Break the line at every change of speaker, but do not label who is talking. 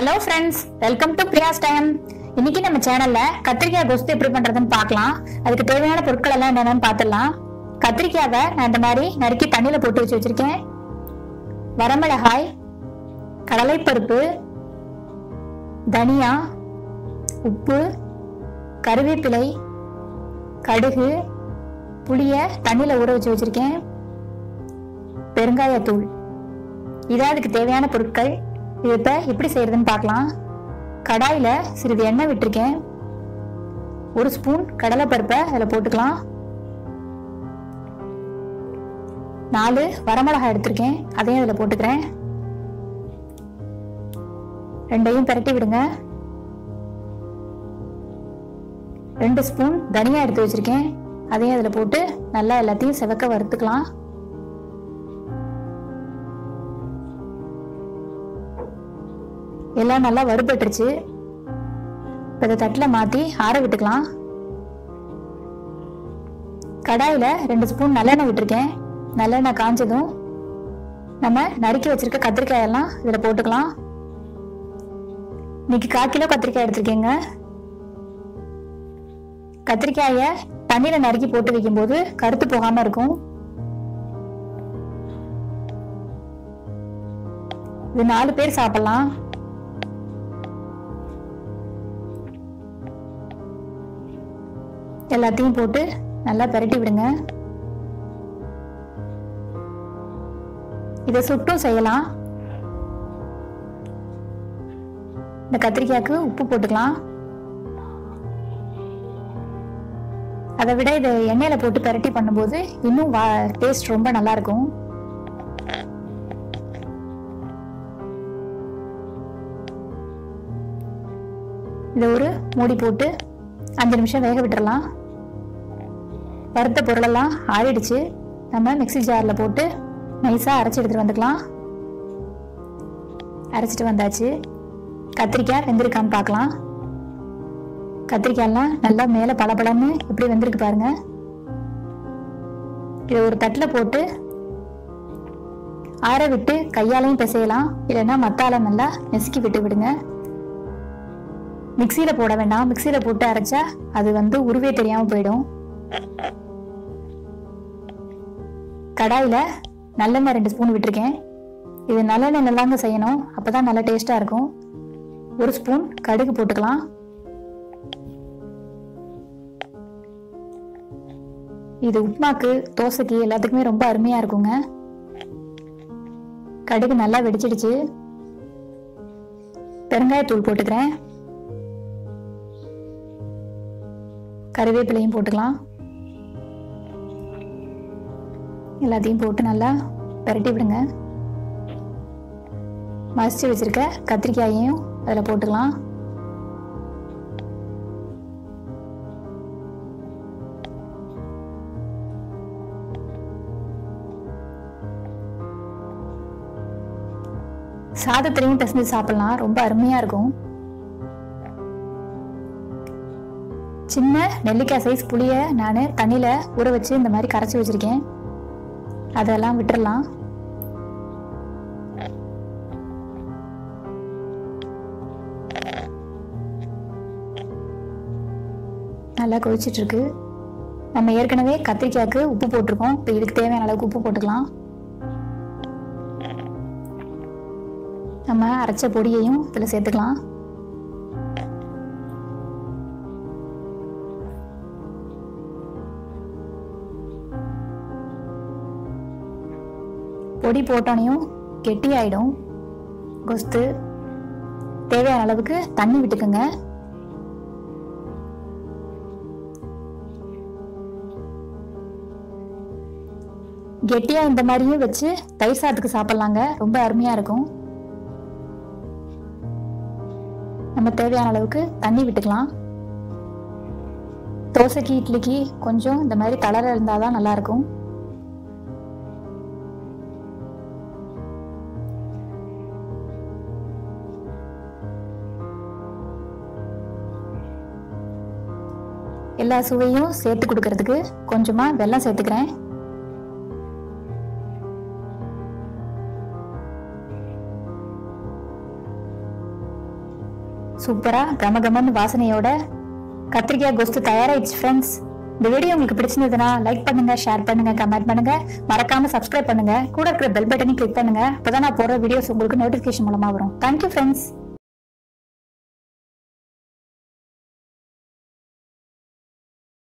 hello friends welcome to Priya's time இன்னைக்கு நம்ம சேனல்ல கத்திரிக்காய் கொஸ்து எப்படி பண்றதுன்னு பார்க்கலாம் அதுக்கு தேவையான பொருட்கள் எல்லாம் என்னென்னு பார்த்துடலாம் கத்திரிக்காவை நான் இந்த மாதிரி நறுக்கி தண்ணியில போட்டு வச்சு வச்சிருக்கேன் வரமிளகாய் கடலைப்பருப்பு தனியா உப்பு கருவேப்பிலை கடுகு புளிய தண்ணியில ஊற வச்சு வச்சிருக்கேன் பெருங்காயத்தூள் இதான் அதுக்கு தேவையான பொருட்கள் இது இப்போ எப்படி செய்யறதுன்னு பார்க்கலாம் கடாயில் சிறிது எண்ணெய் விட்டிருக்கேன் ஒரு ஸ்பூன் கடலைப்பருப்பை அதில் போட்டுக்கலாம் நாலு வரமிளகாய் எடுத்திருக்கேன் அதையும் அதில் போட்டுக்கிறேன் ரெண்டையும் பிரட்டி விடுங்க ரெண்டு ஸ்பூன் தனியா எடுத்து வச்சிருக்கேன் அதையும் அதில் போட்டு நல்லா எல்லாத்தையும் செவக்க வறுத்துக்கலாம் எல்லாம் நல்லா வறுபட்டுருச்சு இப்போ இதை தட்டில் மாற்றி ஆற விட்டுக்கலாம் கடாயில் ரெண்டு ஸ்பூன் நல்லெண்ணெய் விட்டுருக்கேன் நல்லெண்ணெய் காஞ்சதும் நம்ம நறுக்கி வச்சிருக்க கத்திரிக்காயெல்லாம் இதில் போட்டுக்கலாம் இன்னைக்கு கால் கிலோ கத்திரிக்காய் எடுத்திருக்கேங்க கத்திரிக்காயை தண்ணியில் நறுக்கி போட்டு வைக்கும்போது கருத்து போகாமல் இருக்கும் இது நாலு பேர் சாப்பிடலாம் எல்லாத்தையும் போட்டு நல்லா பிரட்டி விடுங்க இதை சுட்டும் செய்யலாம் இந்த கத்திரிக்காய்க்கு உப்பு போட்டுக்கலாம் அதை விட இதை எண்ணெயில போட்டு பிரட்டி பண்ணும்போது இன்னும் டேஸ்ட் ரொம்ப நல்லா இருக்கும் இதை ஒரு மூடி போட்டு அஞ்சு நிமிஷம் வேக விட்டுறலாம் வறுத்த பொருளெல்லாம் ஆறிடுச்சு நம்ம மிக்ஸி ஜாரில் போட்டு நைஸாக அரைச்சி எடுத்துகிட்டு வந்துக்கலாம் அரைச்சிட்டு வந்தாச்சு கத்திரிக்காய் வெந்திருக்கான்னு பார்க்கலாம் கத்திரிக்காயெல்லாம் நல்லா மேலே பளபளன்னு எப்படி வெந்திருக்கு பாருங்க இதை ஒரு தட்டில் போட்டு ஆற விட்டு கையாலையும் பிசையலாம் இல்லைன்னா மத்தால நல்லா நெசுக்கி விட்டு விடுங்க மிக்சியில் போட வேண்டாம் மிக்சியில் போட்டு அரைச்சா அது வந்து உருவே தெரியாமல் போயிடும் கடாயில் நல்லெண்ணெய் ரெண்டு ஸ்பூன் விட்டுருக்கேன் இது நல்லெண்ணெய் நல்லாங்க செய்யணும் அப்போ தான் நல்லா டேஸ்ட்டாக இருக்கும் ஒரு ஸ்பூன் கடுகு போட்டுக்கலாம் இது உப்புமாக்கு தோசைக்கு எல்லாத்துக்குமே ரொம்ப அருமையாக இருக்குங்க கடுகு நல்லா வெடிச்சிடுச்சு பெருங்காயத்தூள் போட்டுக்கிறேன் கருவேப்பிலையும் போட்டுக்கலாம் எல்லாத்தையும் போட்டு நல்லா பிரட்டி விடுங்க மசிச்சு வச்சிருக்க கத்திரிக்காயையும் அதில் போட்டுக்கலாம் சாதத்திலையும் பிசைஞ்சு சாப்பிடலாம் ரொம்ப அருமையாக இருக்கும் சின்ன நெல்லிக்காய் சைஸ் புளியை நான் தண்ணியில் ஊற வச்சு இந்த மாதிரி கரைச்சி வச்சுருக்கேன் அதெல்லாம் விட்டுறலாம் நல்லா கொதிச்சிட்டு இருக்கு நம்ம ஏற்கனவே கத்திரிக்காய்க்கு உப்பு போட்டிருக்கோம் இப்போ இதுக்கு தேவையான அளவுக்கு உப்பு போட்டுக்கலாம் நம்ம அரைச்ச பொடியையும் இதில் சேர்த்துக்கலாம் பொடி போட்டோனையும் கெட்டி ஆயிடும் கொஸ்து தேவையான அளவுக்கு தண்ணி விட்டுக்குங்க கெட்டியா இந்த மாதிரியும் வச்சு தயிர் சாதத்துக்கு சாப்பிட்லாங்க ரொம்ப அருமையா இருக்கும் நம்ம தேவையான அளவுக்கு தண்ணி விட்டுக்கலாம் தோசைக்கு இட்லிக்கு கொஞ்சம் இந்த மாதிரி கலர் இருந்தால் தான் நல்லா இருக்கும் எல்லா சுவையும் சேர்த்து கொடுக்கறதுக்கு கொஞ்சமா வெல்லம் சேர்த்துக்கிறேன் சூப்பரா கமகமன்னு வாசனையோட கத்திரிக்காய் கோஸ்து தயாராயிடுச்சு ஃப்ரெண்ட்ஸ் இந்த வீடியோ உங்களுக்கு பிடிச்சிருந்ததுன்னா லைக் பண்ணுங்க ஷேர் பண்ணுங்க கமெண்ட் பண்ணுங்க மறக்காம சப்ஸ்கிரைப் பண்ணுங்க கூட இருக்கிற பெல் பட்டனையும் கிளிக் பண்ணுங்க அப்பதான் நான் போற வீடியோஸ் உங்களுக்கு நோட்டிபிகேஷன் மூலமா வரும் தேங்க்யூ ஃப்ரெண்ட்ஸ்